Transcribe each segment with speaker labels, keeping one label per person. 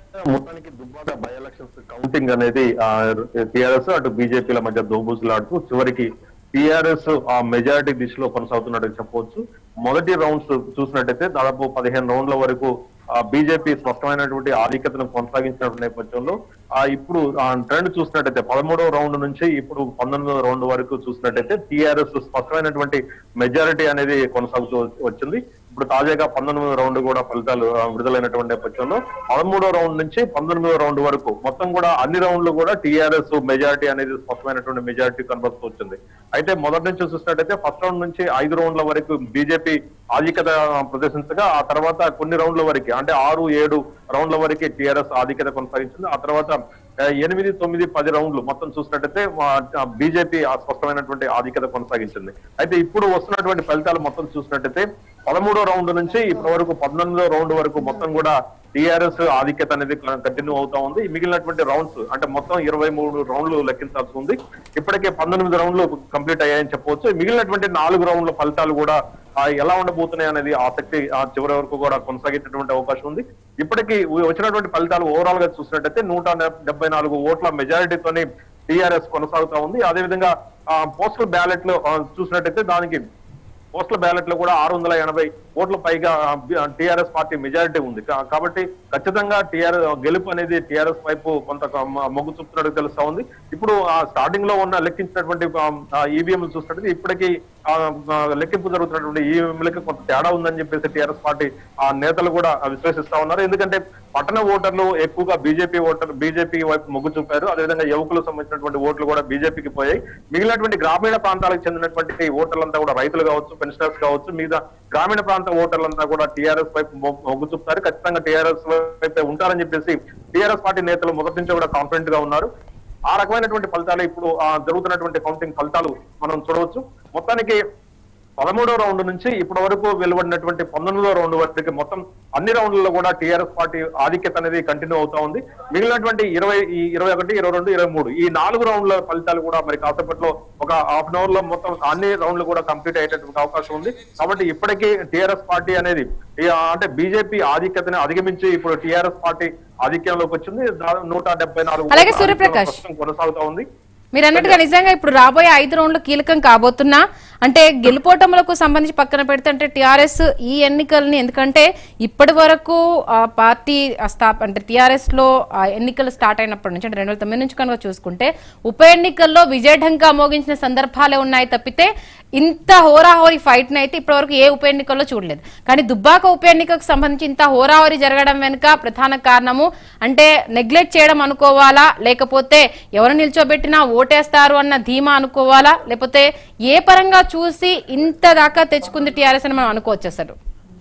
Speaker 1: మొత్తానికి Dubbaka by elections counting అనేది TRS అటు బీజేపీల మధ్య దోబూసులాడుతూ చివరికి టిఆర్ఎస్ ఆ మెజారిటీ దిశలో కొనసాగుతున్నట్టు చెప్పవచ్చు మొదటి రౌండ్స్ చూసినట్టయితే దాదాపు పదిహేను రౌండ్ల వరకు బీజేపీ స్పష్టమైనటువంటి ఆధిక్యతను కొనసాగించిన నేపథ్యంలో ఆ ఇప్పుడు ఆ ట్రెండ్ చూసినట్టయితే పదమూడవ రౌండ్ నుంచి ఇప్పుడు పంతొమ్మిదవ రౌండ్ వరకు చూసినట్టయితే టిఆర్ఎస్ స్పష్టమైనటువంటి మెజారిటీ అనేది కొనసాగుతూ వచ్చింది ఇప్పుడు తాజాగా పంతొమ్మిదవ రౌండ్ కూడా ఫలితాలు ఆ, విడుదలైనటువంటి నేపథ్యంలో పదమూడో రౌండ్ నుంచి పంతొమ్మిదవ రౌండ్ వరకు మొత్తం కూడా అన్ని రౌండ్లు కూడా టిఆర్ఎస్ మెజారిటీ అనేది స్పష్టమైనటువంటి మెజారిటీ కనబడుతూ వచ్చింది అయితే మొదటి నుంచి చూసినట్టయితే ఫస్ట్ రౌండ్ నుంచి ఐదు రౌండ్ల వరకు బీజేపీ ఆధిక్యత ప్రదర్శించగా ఆ తర్వాత కొన్ని రౌండ్ల వరకు అంటే ఆరు ఏడు రౌండ్ల వరకు టిఆర్ఎస్ ఆధిక్యత కొనసాగించింది ఆ తర్వాత ఆ, ఎనిమిది తొమ్మిది పది రౌండ్లు మొత్తం చూసినట్టయితే బీజేపీ స్పష్టమైనటువంటి ఆధిక్యత కొనసాగించింది అయితే ఇప్పుడు వస్తున్నటువంటి ఫలితాలు మొత్తం చూసినట్టయితే పదమూడో రౌండ్ నుంచి ఇప్పటి వరకు పద్నాలుగో రౌండ్ వరకు మొత్తం కూడా టిఆర్ఎస్ ఆధిక్యత అనేది కంటిన్యూ అవుతా ఉంది మిగిలినటువంటి రౌండ్స్ అంటే మొత్తం ఇరవై మూడు రౌండ్లు లెక్కించాల్సి ఉంది ఇప్పటికే పంతొమ్మిది రౌండ్లు కంప్లీట్ అయ్యాయని చెప్పవచ్చు మిగిలినటువంటి నాలుగు రౌండ్ల ఫలితాలు కూడా ఆ, ఎలా ఉండబోతున్నాయి అనేది ఆసక్తి ఆ చివరి వరకు కూడా కొనసాగేటటువంటి అవకాశం ఉంది ఇప్పటికీ వచ్చినటువంటి ఫలితాలు ఓవరాల్ గా చూసినట్టయితే నూట డెబ్బై నాలుగు ఓట్ల మెజారిటీతోని టిఆర్ఎస్ కొనసాగుతా ఉంది అదేవిధంగా పోస్టల్ బ్యాలెట్ లో ఆ, చూసినట్టయితే దానికి పోస్టల్ బ్యాలెట్ లో కూడా ఆరు వందల ఎనభై ఓట్ల పైగా టిఆర్ఎస్ పార్టీ మెజారిటీ ఉంది కా- కాబట్టి ఖచ్చితంగా టిఆర్ఎస్ గెలుపు అనేది టిఆర్ఎస్ వైపు కొంత క- మ- మొగ్గు చూపుతున్నట్టు తెలుస్తా ఉంది ఇప్పుడు స్టార్టింగ్ లో ఉన్న లెక్కించినటువంటి ఈవీఎం చూసినట్టు ఇప్పటికీ ఆ, ఆ, లెక్కింపు జరుగుతున్నటువంటి ఈవీఎంలకి కొంత తేడా ఉందని చెప్పేసి టిఆర్ఎస్ పార్టీ ఆ నేతలు కూడా విశ్వసిస్తా ఉన్నారు ఎందుకంటే పట్టణ ఓటర్లు ఎక్కువగా బీజేపీ ఓటర్ బీజేపీ వైపు మొగ్గు చూపారు అదేవిధంగా యువకులకు సంబంధించినటువంటి ఓట్లు కూడా బీజేపీకి పోయాయి మిగిలినటువంటి గ్రామీణ ప్రాంతాలకు చెందినటువంటి ఓటర్లంతా కూడా రైతులు కావచ్చు పెన్షనర్స్ కావచ్చు మిగతా గ్రామీణ ప్రాంత ఓటర్లంతా కూడా టీఆర్ఎస్ వైపు మొ- మొగ్గు చూపుతారు ఖచ్చితంగా టీఆర్ఎస్ వైపు ఉంటారని చెప్పేసి టీఆర్ఎస్ పార్టీ నేతలు మొదటి నుంచి కూడా కాన్ఫిడెంట్ గా ఉన్నారు ఆ రకమైనటువంటి ఫలితాలు ఇప్పుడు ఆ, జరుగుతున్నటువంటి కౌంటింగ్ ఫలితాలు మనం చూడవచ్చు మొత్తానికి పదమూడో రౌండ్ నుంచి ఇప్పటి వరకు వెలువడినటువంటి పంతొమ్మిదో రౌండ్ వరకు మొత్తం అన్ని రౌండ్లలో కూడా టీఆర్ఎస్ పార్టీ ఆధిక్యత అనేది కంటిన్యూ అవుతా ఉంది మిగిలినటువంటి ఇరవై ఈ ఇరవై ఒకటి ఇరవై రెండు ఇరవై మూడు ఈ నాలుగు రౌండ్ల ఫలితాలు కూడా మరి కాసేపట్లో ఒక హాఫ్ అన్ అవర్ లో మొత్తం అన్ని రౌండ్లు కూడా కంప్లీట్ అయ్యేటటువంటి అవకాశం ఉంది కాబట్టి ఇప్పటికీ టీఆర్ఎస్ పార్టీ అనేది ఈ, ఆ, అంటే బీజేపీ ఆధిక్యతని అధిగమించి ఇప్పుడు టీఆర్ఎస్ పార్టీ ఆధిక్యంలోకి వచ్చింది దాదాపు నూట డెబ్బై నాలుగు
Speaker 2: అలాగే
Speaker 1: ఓట్ల
Speaker 2: సూర్యప్రకాష్.
Speaker 1: ఆధిక్యం ప్రస్తుతం కొనసాగుతా ఉంది
Speaker 2: మీరు అన్నట్టుగా నిజంగా ఇప్పుడు రాబోయే ఐదు రౌండ్లు కీలకం కాబోతున్నా అంటే గెలుపోటములకు సంబంధించి పక్కన పెడితే అంటే టిఆర్ఎస్ ఈ ఎన్నికల్ని ఎందుకంటే ఇప్పటి వరకు ఆ, పార్టీ ఆ, స్థాప అంటే టిఆర్ఎస్ లో ఆ, ఎన్నికలు స్టార్ట్ అయినప్పటి నుంచి అంటే రెండు వేల తొమ్మిది నుంచి కనుక చూసుకుంటే ఉప ఎన్నికల్లో విజయఢంకా మోగించిన సందర్భాలే ఉన్నాయి తప్పితే ఇంత హోరాహోరీ ఫైట్ ని అయితే ఇప్పటివరకు ఏ ఉప ఎన్నికల్లో చూడలేదు కానీ దుబ్బాక ఉప ఎన్నికకు సంబంధించి ఇంత హోరాహోరీ జరగడం వెనుక ప్రధాన కారణము అంటే నెగ్లెక్ట్ చేయడం అనుకోవాలా లేకపోతే ఎవరు నిల్చోబెట్టినా ఓటేస్తారు అన్న ధీమా అనుకోవాలా లేకపోతే ఏ పరంగా చూసి ఇంత దాకా తెచ్చుకుంది టీఆర్ఎస్ అని మనం అనుకోవచ్చు అసలు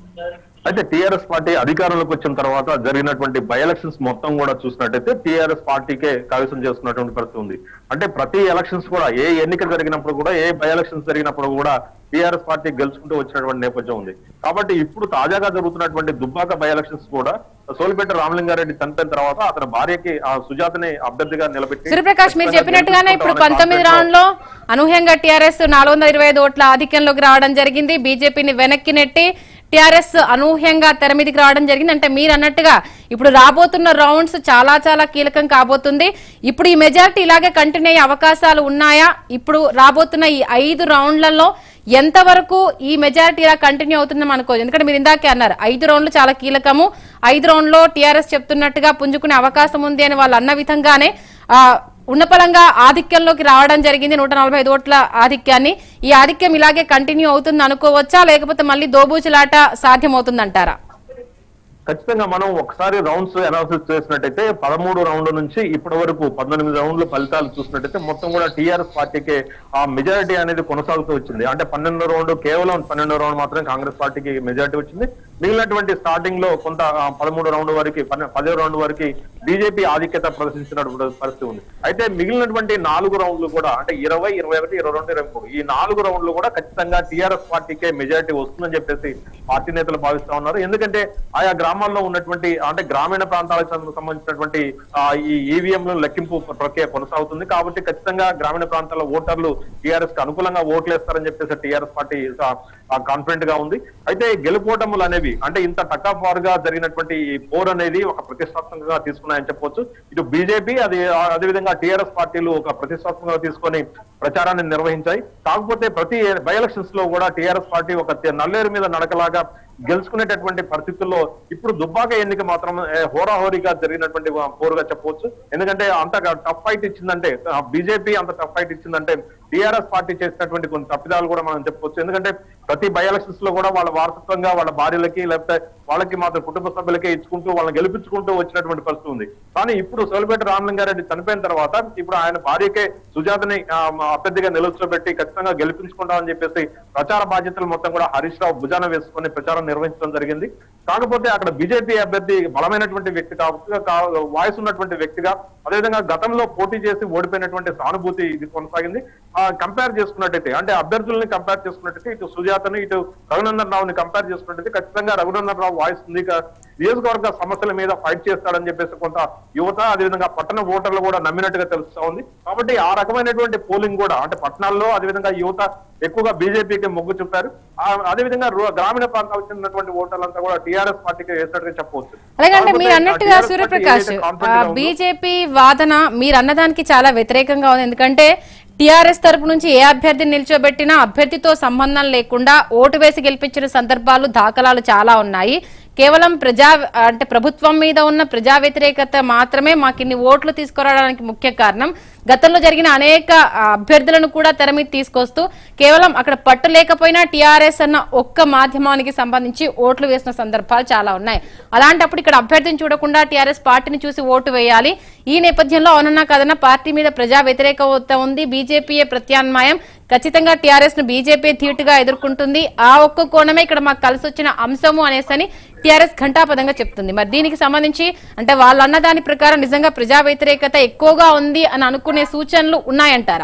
Speaker 1: అయితే టిఆర్ఎస్ పార్టీ అధికారంలోకి వచ్చిన తర్వాత జరిగినటువంటి బై ఎలక్షన్స్ మొత్తం కూడా చూసినట్టయితే టిఆర్ఎస్ పార్టీకే కైవసం చేస్తున్నటువంటి పరిస్థితి ఉంది అంటే ప్రతి ఎలక్షన్స్ కూడా ఏ ఎన్నిక జరిగినప్పుడు కూడా ఏ బై ఎలక్షన్స్ జరిగినప్పుడు కూడా టిఆర్ఎస్ పార్టీ గెలుచుకుంటూ వచ్చినటువంటి నేపథ్యం ఉంది కాబట్టి ఇప్పుడు తాజాగా జరుగుతున్నటువంటి దుబ్బాక బై ఎలక్షన్స్ కూడా సోలిపేట రామలింగారెడ్డి చనిపోయిన తర్వాత అతని భార్యకి ఆ సుజాతని అభ్యర్థిగా నిలబెట్టి
Speaker 2: సూర్యప్రకాష్ మీరు
Speaker 1: ఖచ్చితంగా
Speaker 2: చెప్పినట్టుగానే ఇప్పుడు
Speaker 1: గెలుచుకుంటామనే
Speaker 2: పంతొమ్మిది
Speaker 1: confidence
Speaker 2: రౌండ్ లో అనూహ్యంగా టీఆర్ఎస్ నాలుగు వందల ఇరవై ఐదు ఓట్ల ఆధిక్యంలోకి రావడం జరిగింది బీజేపీని వెనక్కి నెట్టి టీఆర్ఎస్ అనూహ్యంగా తెర మీదకి రావడం జరిగింది అంటే మీరు అన్నట్టుగా ఇప్పుడు రాబోతున్న రౌండ్స్ చాలా చాలా కీలకం కాబోతుంది ఇప్పుడు ఈ మెజారిటీ ఇలాగే కంటిన్యూ అయ్యే అవకాశాలు ఉన్నాయా ఇప్పుడు రాబోతున్న ఈ ఐదు రౌండ్లలో ఎంతవరకు ఈ మెజారిటీ ఇలా కంటిన్యూ అవుతుందని అనుకోవచ్చు ఎందుకంటే మీరు ఇందాకే అన్నారు ఐదు రౌండ్లు చాలా కీలకము ఐదు రౌండ్లో టీఆర్ఎస్ చెప్తున్నట్టుగా పుంజుకునే అవకాశం ఉంది అని వాళ్ళు అన్న విధంగానే ఆ, ఉన్నపలంగా ఆధిక్యంలోకి రావడం జరిగింది నూట నలభై ఐదు ఓట్ల ఆధిక్యాన్ని ఈ ఆధిక్యం ఇలాగే కంటిన్యూ అవుతుంది అనుకోవచ్చా లేకపోతే మళ్ళీ దోబూచులాట సాధ్యమవుతుందంటారా
Speaker 1: ఖచ్చితంగా మనం ఒకసారి రౌండ్స్ అనాలిసిస్ చేసినట్టయితే పదమూడు రౌండ్ల నుంచి ఇప్పటి వరకు పద్దెనిమిది రౌండ్ల ఫలితాలు చూసినట్టయితే మొత్తం కూడా టీఆర్ఎస్ పార్టీకి ఆ మెజారిటీ అనేది కొనసాగుతూ వచ్చింది అంటే పన్నెండో రౌండ్ కేవలం పన్నెండో రౌండ్ మాత్రమే కాంగ్రెస్ పార్టీకి మెజారిటీ వచ్చింది మిగిలినటువంటి స్టార్టింగ్ లో కొంత ఆ, పదమూడు రౌండ్ వరకు పన్నె- పదో రౌండ్ వరకు బీజేపీ ఆధిక్యత ప్రదర్శించినటువంటి పరిస్థితి ఉంది అయితే మిగిలినటువంటి నాలుగు రౌండ్లు కూడా అంటే ఇరవై ఇరవై ఒకటి ఇరవై రెండు ఇరవై మూడు ఈ నాలుగు రౌండ్లు కూడా ఖచ్చితంగా టీఆర్ఎస్ పార్టీకే మెజారిటీ వస్తుందని చెప్పేసి పార్టీ నేతలు భావిస్తా ఉన్నారు ఎందుకంటే ఆయా గ్రామాల్లో ఉన్నటువంటి అంటే గ్రామీణ ప్రాంతాలకు సం- సంబంధించినటువంటి ఆ, ఈ ఈవీఎంల లెక్కింపు ప్రక్రియ కొనసాగుతుంది కాబట్టి ఖచ్చితంగా గ్రామీణ ప్రాంతాల ఓటర్లు టీఆర్ఎస్ కి అనుకూలంగా ఓట్లు వేస్తారని చెప్పేసి టీఆర్ఎస్ పార్టీ కాన్ఫిడెంట్ గా ఉంది అయితే గెలుపోటములు అనేవి అంటే ఇంత టక్అఫ్ వార్ గా జరిగినటువంటి ఈ పోర్ అనేది ఒక ప్రతిష్టాత్మకంగా తీసుకున్నాయని చెప్పొచ్చు ఇటు బీజేపీ అది అదేవిధంగా టీఆర్ఎస్ పార్టీలు ఒక ప్రతిష్టాత్మకంగా తీసుకొని ప్రచారాన్ని నిర్వహించాయి కాకపోతే ప్రతి బై ఎలక్షన్స్ లో కూడా టీఆర్ఎస్ పార్టీ ఒక తె- నల్లేరు మీద నడకలాగా గెలుచుకునేటటువంటి పరిస్థితుల్లో ఇప్పుడు దుబ్బాక ఎన్నిక మాత్రం ఏ, హోరాహోరీగా జరిగినటువంటి పోరుగా చెప్పవచ్చు ఎందుకంటే అంత టఫ్ ఫైట్ ఇచ్చిందంటే బీజేపీ అంత టఫ్ ఫైట్ ఇచ్చిందంటే టీఆర్ఎస్ పార్టీ చేసినటువంటి కొన్ని తప్పిదాలు కూడా మనం చెప్పవచ్చు ఎందుకంటే ప్రతి బై ఎలక్షన్స్ లో కూడా వాళ్ళ వారసత్వంగా వాళ్ళ భార్యలకి లేకపోతే వాళ్ళకి మాత్రం కుటుంబ సభ్యులకే ఇచ్చుకుంటూ వాళ్ళని గెలిపించుకుంటూ వచ్చినటువంటి పరిస్థితి ఉంది కానీ ఇప్పుడు సోలిపేట రామలింగారెడ్డి చనిపోయిన తర్వాత ఇప్పుడు ఆయన భార్యకే సుజాతని ఆ, అభ్యర్థిగా నిలుచోబెట్టి ఖచ్చితంగా గెలిపించుకుంటామని చెప్పేసి ప్రచార బాధ్యతలు మొత్తం కూడా హరీష్ రావు భుజాన వేసుకొని ప్రచారం నిర్వహించడం జరిగింది కాకపోతే అక్కడ బీజేపీ అభ్యర్థి బలమైనటువంటి వ్యక్తి కాబట్టి వాయిస్ ఉన్నటువంటి వ్యక్తిగా అదేవిధంగా గతంలో పోటీ చేసి ఓడిపోయినటువంటి సానుభూతి ఇది కొనసాగింది కంపేర్ చేసుకున్నట్టయితే అంటే అభ్యర్థుల్ని కంపేర్ చేసుకున్నట్టయితే ఇటు సుజాతని ఇటు రఘునందన్ రావుని కంపేర్ చేసుకున్నట్టయితే ఖచ్చితంగా రఘునందన్ రావు వాయిస్ ఉంది కా- నియోజకవర్గ సమస్యల మీద ఫైట్ చేస్తాడని చెప్పేసి కొంత యువత అదేవిధంగా పట్టణ ఓటర్లు కూడా నమ్మినట్టుగా తెలుస్తా ఉంది కాబట్టి ఆ రకమైనటువంటి పోలింగ్ కూడా అంటే పట్టణాల్లో అదేవిధంగా యువత ఎక్కువగా బీజేపీకి మొగ్గు చూపారు ఆ- అదేవిధంగా రూ- గ్రామీణ ప్రాంతాలకు చెందినటువంటి ఓటర్లంతా కూడా టీఆర్ఎస్ పార్టీకి వేసినట్టుగా చెప్పవచ్చు
Speaker 2: అలాగంటే మీరు
Speaker 1: కాకపోతే
Speaker 2: అన్నట్టుగా
Speaker 1: TRS పార్టీ
Speaker 2: సూర్యప్రకాష్
Speaker 1: ఏదైతే confident గా ఉందో-
Speaker 2: బీజేపీ వాదన మీరు అన్నదానికి చాలా వ్యతిరేకంగా ఉంది ఎందుకంటే టీఆర్ఎస్ తరపు నుంచి ఏ అభ్యర్థిని నిల్చోబెట్టినా అభ్యర్థితో సంబంధం లేకుండా ఓటు వేసి గెలిపించిన సందర్భాలు దాఖలాలు చాలా ఉన్నాయి కేవలం ప్రజా అంటే ప్రభుత్వం మీద ఉన్న ప్రజా వ్యతిరేకత మాత్రమే మాకు ఇన్ని ఓట్లు తీసుకురావడానికి ముఖ్య కారణం గతంలో జరిగిన అనేక ఆ, అభ్యర్థులను కూడా తెర మీద తీసుకొస్తూ కేవలం అక్కడ పట్టు లేకపోయినా టీఆర్ఎస్ అన్న ఒక్క మాధ్యమానికి సంబంధించి ఓట్లు వేసిన సందర్భాలు చాలా ఉన్నాయి అలాంటప్పుడు ఇక్కడ అభ్యర్థిని చూడకుండా టీఆర్ఎస్ పార్టీని చూసి ఓటు వేయాలి ఈ నేపథ్యంలో అవునన్నా కదన్నా పార్టీ మీద ప్రజా వ్యతిరేకత ఉంది బీజేపీయే ప్రత్యామ్నాయం ఖచ్చితంగా టీఆర్ఎస్ ను బీజేపీ ధీటుగా ఎదుర్కొంటుంది ఆ ఒక్క కోణమే ఇక్కడ మాకు కలిసి వచ్చిన అంశము అనేసని టీఆర్ఎస్ ఘంటాపదంగా చెప్తుంది మరి దీనికి సంబంధించి అంటే వాళ్ళు అన్న దాని ప్రకారం నిజంగా ప్రజా వ్యతిరేకత ఎక్కువగా ఉంది అని అనుకునే సూచనలు ఉన్నాయంటారా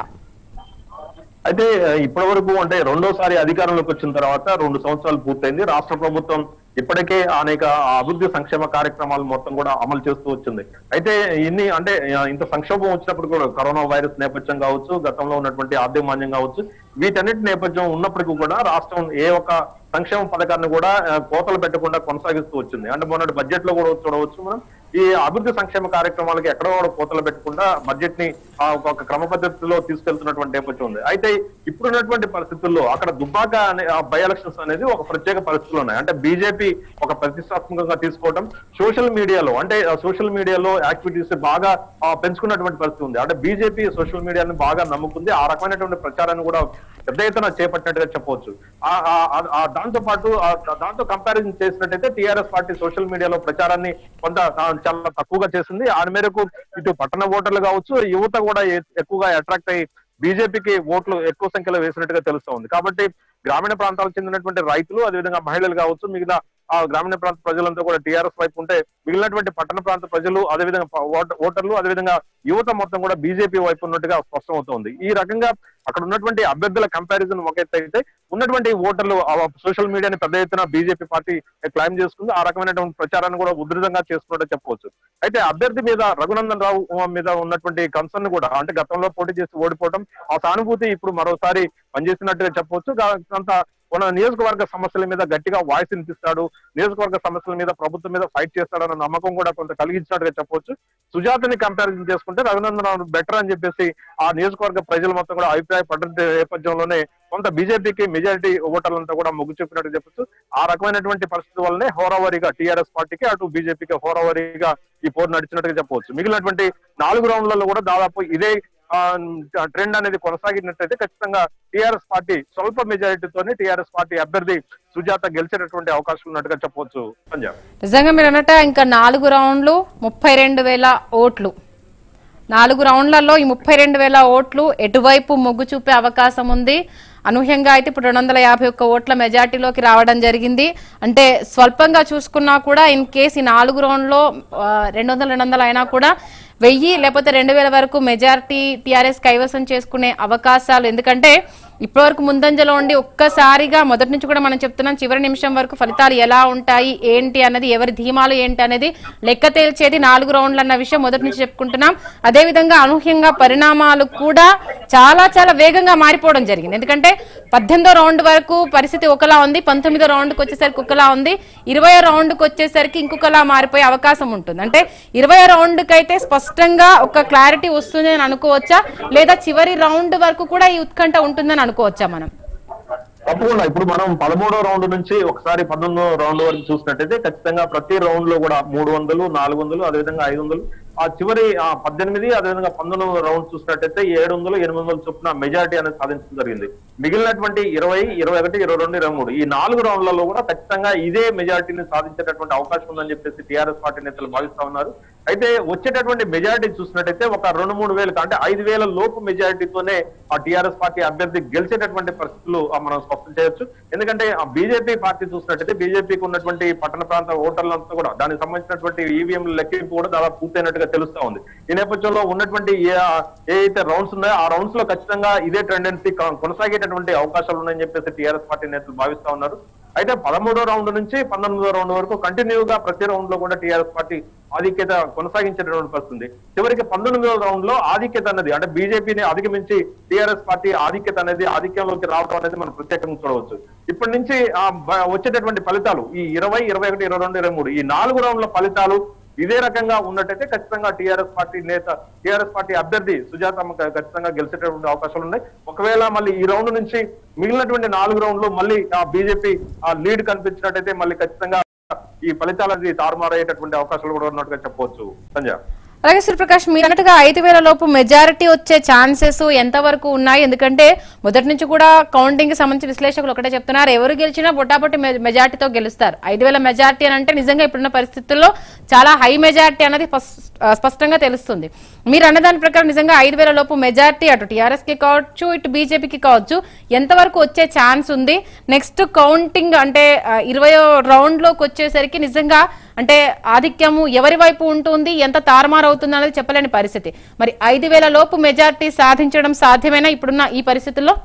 Speaker 1: అయితే ఇప్పటి వరకు అంటే రెండోసారి అధికారంలోకి వచ్చిన తర్వాత రెండు సంవత్సరాలు పూర్తయింది రాష్ట్ర ప్రభుత్వం ఇప్పటికే అనేక అభివృద్ధి సంక్షేమ కార్యక్రమాలు మొత్తం కూడా అమలు చేస్తూ వచ్చింది అయితే ఇన్ని అంటే ఆ, ఇంత సంక్షోభం వచ్చినప్పుడు కూడా కరోనా వైరస్ నేపథ్యం కావచ్చు గతంలో ఉన్నటువంటి ఆర్థిక మాన్యం కావచ్చు వీటన్నిటి నేపథ్యం ఉన్నప్పటికీ కూడా రాష్ట్రం ఏ ఒక్క సంక్షేమ పథకాన్ని కూడా ఆ, కోతలు పెట్టకుండా కొనసాగిస్తూ వచ్చింది అంటే మొన్నటి బడ్జెట్ లో కూడా చూడవచ్చు మనం ఈ అభివృద్ధి సంక్షేమ కార్యక్రమాలకి ఎక్కడో కూడా కోతలు పెట్టకుండా బడ్జెట్ ని ఆ, ఒక క్రమ పద్ధతిలో తీసుకెళ్తున్నటువంటి నేపథ్యం ఉంది అయితే ఇప్పుడున్నటువంటి పరిస్థితుల్లో అక్కడ దుబ్బాక అనే బై ఎలక్షన్స్ అనేది ఒక ప్రత్యేక పరిస్థితులు ఉన్నాయి అంటే బీజేపీ ఒక ప్రతిష్టాత్మకంగా తీసుకోవడం సోషల్ మీడియాలో అంటే సోషల్ మీడియాలో యాక్టివిటీస్ బాగా ఆ, పెంచుకున్నటువంటి పరిస్థితి ఉంది అంటే బీజేపీ సోషల్ మీడియాని బాగా నమ్ముకుంది ఆ రకమైనటువంటి ప్రచారాన్ని కూడా పెద్ద ఎత్తున చేపట్టినట్టుగా చెప్పవచ్చు ఆ- ఆ- ఆ- ఆ దాంతో పాటు ఆ దాంతో కంపారిజన్ చేసినట్టయితే టీఆర్ఎస్ పార్టీ సోషల్ మీడియాలో ప్రచారాన్ని కొంత ఆ, చాలా తక్కువగా చేసింది ఆ మేరకు ఇటు పట్టణ ఓటర్లు కావచ్చు యువత కూడా ఎ- ఎక్కువగా అట్రాక్ట్ అయ్యి బీజేపీకి ఓట్లు ఎక్కువ సంఖ్యలో వేసినట్టుగా తెలుస్తోంది కాబట్టి గ్రామీణ ప్రాంతాలకు చెందినటువంటి రైతులు అదేవిధంగా మహిళలు కావచ్చు మిగతా ఆ గ్రామీణ ప్రాంత ప్రజలంతా కూడా టీఆర్ఎస్ వైపు ఉంటే మిగిలినటువంటి పట్టణ ప్రాంత ప్రజలు అదేవిధంగా ప- ఓట- ఓటర్లు అదేవిధంగా యువత మొత్తం కూడా బీజేపీ వైపు ఉన్నట్టుగా స్పష్టమవుతోంది ఈ రకంగా అక్కడ ఉన్నటువంటి అభ్యర్థుల కంపారిజన్ ఒక ఎత్తు అయితే ఉన్నటువంటి ఓటర్లు సోషల్ మీడియాని పెద్ద ఎత్తున బీజేపీ పార్టీ క్లైమ్ చేసుకుంది ఆ రకమైనటువంటి ప్రచారాన్ని కూడా ఉధృతంగా చేసుకున్నట్టు చెప్పవచ్చు అయితే అభ్యర్థి మీద రఘునందన్ రావు మీద ఉన్నటువంటి కన్సర్న్ కూడా అంటే గతంలో పోటీ చేసి ఓడిపోవడం ఆ సానుభూతి ఇప్పుడు మరోసారి పనిచేసినట్టుగా చెప్పవచ్చు గా- కొంత మన నియోజకవర్గ సమస్యల మీద గట్టిగా వాయిస్ వినిపిస్తాడు నియోజకవర్గ సమస్యల మీద ప్రభుత్వం మీద ఫైట్ చేస్తాడన్న నమ్మకం కూడా కొంత కలిగించినట్టుగా చెప్పవచ్చు సుజాతని కంపారిజన్ చేసుకుంటే రఘునందన్ బెటర్ అని చెప్పేసి ఆ నియోజకవర్గ ప్రజలు మొత్తం కూడా అభిప్రాయపడ్డ నేపథ్యంలోనే కొంత బీజేపీకి మెజారిటీ ఓటర్లంతా కూడా మొగ్గు చూపినట్టు చెప్పొచ్చు ఆ రకమైనటువంటి పరిస్థితి వల్లనే హోరావరిగా టీఆర్ఎస్ పార్టీకి అటు బీజేపీకి హోరావరిగా ఈ పోరు నడిచినట్టుగా చెప్పవచ్చు మిగిలినటువంటి నాలుగు రౌండ్లలో కూడా దాదాపు ఇదే ట్రెండ్ అనేది కొనసాగినట్టయితే ఖచ్చితంగా టీఆర్ఎస్ పార్టీ స్వల్ప మెజారిటీతోనే టీఆర్ఎస్ పార్టీ అభ్యర్థి సుజాత గెలిచేటటువంటి అవకాశం ఉన్నట్టుగా చెప్పవచ్చు పంజాబ్
Speaker 2: నిజంగా మీరు అన్నట్ట ఇంకా నాలుగు రౌండ్లు ముప్పై రెండు వేల ఓట్లు నాలుగు రౌండ్లలో ఈ ముప్పై రెండు వేల ఓట్లు ఎటువైపు మొగ్గు చూపే అవకాశం ఉంది అనూహ్యంగా అయితే ఇప్పుడు రెండు వందల యాభై ఒక్క ఓట్ల మెజార్టీలోకి రావడం జరిగింది అంటే స్వల్పంగా చూసుకున్నా కూడా ఇన్ కేసు ఈ నాలుగు రౌండ్లో రెండు వందల రెండు వందలు అయినా కూడా వెయ్యి లేకపోతే రెండు వేల వరకు మెజారిటీ టీఆర్ఎస్ కైవసం చేసుకునే అవకాశాలు ఎందుకంటే ఇప్పటివరకు ముందంజలో ఉండి ఒక్కసారిగా మొదటి నుంచి కూడా మనం చెప్తున్నాం చివరి నిమిషం వరకు ఫలితాలు ఎలా ఉంటాయి ఏంటి అన్నది ఎవరి ధీమాలు ఏంటి అనేది లెక్క తేల్చేది నాలుగు రౌండ్లు అన్న విషయం మొదటి నుంచి చెప్పుకుంటున్నాం అదేవిధంగా అనూహ్యంగా పరిణామాలు కూడా చాలా చాలా వేగంగా మారిపోవడం జరిగింది ఎందుకంటే పద్దెనిమిదో రౌండ్ వరకు పరిస్థితి ఒకలా ఉంది పంతొమ్మిదో రౌండ్కి వచ్చేసరికి ఒకలా ఉంది ఇరవై రౌండ్కి వచ్చేసరికి ఇంకొకలా మారిపోయే అవకాశం ఉంటుంది అంటే ఇరవై రౌండ్కి అయితే స్పష్టంగా ఒక క్లారిటీ వస్తుంది అని అనుకోవచ్చా లేదా చివరి రౌండ్ వరకు కూడా ఈ ఉత్కంఠ ఉంటుందని అనుకోవచ్చా మనం
Speaker 1: తప్పకుండా ఇప్పుడు మనం పదమూడో రౌండ్ నుంచి ఒకసారి పద్దెనిమిదో రౌండ్ వరకు చూసినట్టయితే ఖచ్చితంగా ప్రతి రౌండ్ లో కూడా మూడు వందలు నాలుగు వందలు అదేవిధంగా ఐదు వందలు ఆ చివరి ఆ పద్దెనిమిది అదేవిధంగా పంతొమ్మిది రౌండ్ చూసినట్టయితే ఏడు వందలు ఎనిమిది వందలు చొప్పున మెజారిటీ అనేది సాధించడం జరిగింది మిగిలినటువంటి ఇరవై ఇరవై ఒకటి ఇరవై రెండు ఇరవై మూడు ఈ నాలుగు రౌండ్లలో కూడా ఖచ్చితంగా ఇదే మెజారిటీని సాధించేటటువంటి అవకాశం ఉందని చెప్పేసి టీఆర్ఎస్ పార్టీ నేతలు భావిస్తా ఉన్నారు అయితే వచ్చేటటువంటి మెజారిటీ చూసినట్టయితే ఒక రెండు మూడు వేలకు అంటే ఐదు వేల లోపు మెజారిటీతోనే ఆ టీఆర్ఎస్ పార్టీ అభ్యర్థి గెలిచేటటువంటి పరిస్థితులు ఆ మనం స్పష్టం చేయొచ్చు ఎందుకంటే ఆ బీజేపీ పార్టీ చూసినట్టయితే బీజేపీకి ఉన్నటువంటి పట్టణ ప్రాంత ఓటర్లంతా కూడా దానికి సంబంధించినటువంటి ఈవీఎం లెక్కింపు కూడా దాదాపు పూర్తయినట్టుగా తెలుస్తా ఉంది ఈ నేపథ్యంలో ఉన్నటువంటి ఏ ఏ అయితే రౌండ్స్ ఉన్నాయో ఆ రౌండ్స్ లో ఖచ్చితంగా ఇదే టెండెన్సీ కొనసాగేటటువంటి అవకాశాలు ఉన్నాయని చెప్పేసి టీఆర్ఎస్ పార్టీ నేతలు భావిస్తా ఉన్నారు అయితే పదమూడో రౌండ్ నుంచి పంతొమ్మిదో రౌండ్ వరకు కంటిన్యూగా ప్రతి రౌండ్ లో కూడా టీఆర్ఎస్ పార్టీ ఆధిక్యత కొనసాగించేటటువంటి పరిస్థితి చివరికి పంతొమ్మిదో రౌండ్ లో ఆధిక్యత అనేది అంటే బీజేపీని అధిగమించి టీఆర్ఎస్ పార్టీ ఆధిక్యత అనేది ఆధిక్యంలోకి రావడం అనేది మనం ప్రత్యేకంగా చూడవచ్చు ఇప్పటి నుంచి ఆ బ- వచ్చేటటువంటి ఫలితాలు ఈ ఇరవై ఇరవై ఒకటి ఇరవై రెండు ఇరవై మూడు ఈ నాలుగు రౌండ్ల ఫలితాలు ఇదే రకంగా ఉన్నట్టయితే ఖచ్చితంగా టీఆర్ఎస్ పార్టీ నేత టీఆర్ఎస్ పార్టీ అభ్యర్థి సుజాతమ్మ ఖ- ఖచ్చితంగా గెలిచేటటువంటి అవకాశాలు ఉన్నాయి ఒకవేళ మళ్ళీ ఈ రౌండ్ నుంచి మిగిలినటువంటి నాలుగు రౌండ్లు మళ్ళీ ఆ బీజేపీ ఆ లీడ్ కనిపించినట్టయితే మళ్ళీ ఖచ్చితంగా ఈ ఫలితాలది తారుమారయ్యేటటువంటి అవకాశాలు కూడా ఉన్నట్టుగా చెప్పవచ్చు సంజయ్
Speaker 2: అలాగే సూర్యప్రకాష్ మీరు అన్నట్టుగా ఐదు వేల లోపు మెజారిటీ వచ్చే ఛాన్సెస్ ఎంతవరకు ఉన్నాయి ఎందుకంటే మొదటి నుంచి కూడా కౌంటింగ్ కి సంబంధించి విశ్లేషకులు ఒకటే చెప్తున్నారు ఎవరు గెలిచినా బొట్టాబొట్టి మె- మెజారిటీతో గెలుస్తారు ఐదు వేల మెజారిటీ అని అంటే నిజంగా ఇప్పుడున్న పరిస్థితుల్లో చాలా హై మెజారిటీ అనేది ఫస్- ఆ, స్పష్టంగా తెలుస్తుంది మీరు అన్న దాని ప్రకారం నిజంగా ఐదు వేల లోపు మెజారిటీ అటు టీఆర్ఎస్ కి కావచ్చు ఇటు బీజేపీకి కావచ్చు ఎంతవరకు వచ్చే ఛాన్స్ ఉంది నెక్స్ట్ కౌంటింగ్ అంటే ఇరవై రౌండ్ లోకి వచ్చేసరికి నిజంగా అంటే ఆధిక్యము ఎవరి వైపు ఉంటుంది ఎంత తారుమారు అవుతుంది అనేది చెప్పలేని పరిస్థితి మరి ఐదు వేల లోపు మెజారిటీ సాధించడం సాధ్యమేనా ఇప్పుడున్న ఈ పరిస్థితుల్లో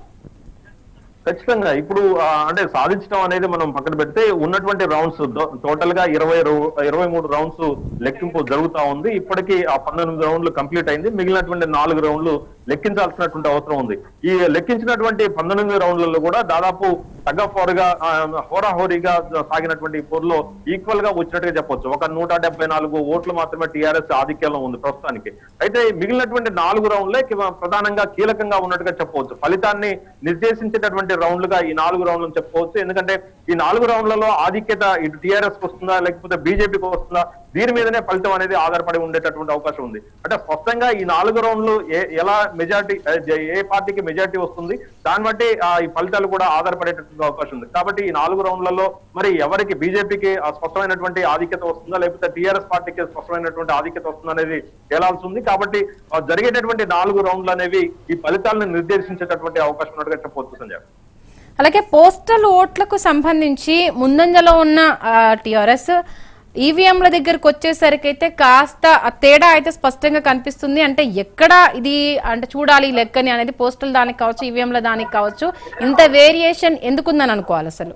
Speaker 1: ఖచ్చితంగా ఇప్పుడు ఆ, అంటే సాధించడం అనేది మనం పక్కన పెడితే ఉన్నటువంటి రౌండ్స్ టోటల్ గా ఇరవై రౌ- ఇరవై మూడు రౌండ్స్ లెక్కింపు జరుగుతా ఉంది ఇప్పటికీ ఆ పంతొమ్మిది రౌండ్లు కంప్లీట్ అయింది మిగిలినటువంటి నాలుగు రౌండ్లు లెక్కించాల్సినటువంటి అవసరం ఉంది ఈ లెక్కించినటువంటి పంతొమ్మిది రౌండ్లలో కూడా దాదాపు తగ్గఫోరుగా హోరాహోరీగా సాగినటువంటి పోరులో ఈక్వల్ గా వచ్చినట్టుగా చెప్పొచ్చు ఒక నూట డెబ్బై నాలుగు ఓట్లు మాత్రమే టీఆర్ఎస్ ఆధిక్యంలో ఉంది ప్రస్తుతానికి అయితే మిగిలినటువంటి నాలుగు రౌండ్లే కి- ప్రధానంగా కీలకంగా ఉన్నట్టుగా చెప్పవచ్చు ఫలితాన్ని నిర్దేశించేటటువంటి రౌండ్లుగా ఈ నాలుగు రౌండ్లు చెప్పుకోవచ్చు ఎందుకంటే ఈ నాలుగు రౌండ్లలో ఆధిక్యత ఇటు టీఆర్ఎస్ వస్తుందా లేకపోతే బీజేపీకి వస్తుందా దీని మీదనే ఫలితం అనేది ఆధారపడి ఉండేటటువంటి అవకాశం ఉంది అంటే స్పష్టంగా ఈ నాలుగు రౌండ్లు ఏ ఎలా మెజార్టీ ఏ పార్టీకి మెజార్టీ వస్తుంది దాన్ని బట్టి ఆ ఈ ఫలితాలు కూడా ఆధారపడేటటువంటి అవకాశం ఉంది కాబట్టి ఈ నాలుగు రౌండ్లలో మరి ఎవరికి బీజేపీకి ఆ స్పష్టమైనటువంటి ఆధిక్యత వస్తుందా లేకపోతే టీఆర్ఎస్ పార్టీకి స్పష్టమైనటువంటి ఆధిక్యత వస్తుందా అనేది తేలాల్సి ఉంది కాబట్టి ఆ జరిగేటటువంటి నాలుగు రౌండ్లు అనేవి ఈ ఫలితాలను నిర్దేశించేటటువంటి అవకాశం ఉన్నట్టుగా చెప్పవచ్చు సంజయ్
Speaker 2: అలాగే పోస్టల్ ఓట్లకు సంబంధించి ముందంజలో ఉన్న టిఆర్ఎస్ ఈవీఎంల దగ్గరకు వచ్చేసరికి అయితే కాస్త ఆ తేడా అయితే స్పష్టంగా కనిపిస్తుంది అంటే ఎక్కడ ఇది అంటే చూడాలి ఈ లెక్కని అనేది పోస్టల్ దానికి కావచ్చు ఈవీఎంల దానికి కావచ్చు ఇంత వేరియేషన్ ఎందుకుందని అనుకోవాలి అసలు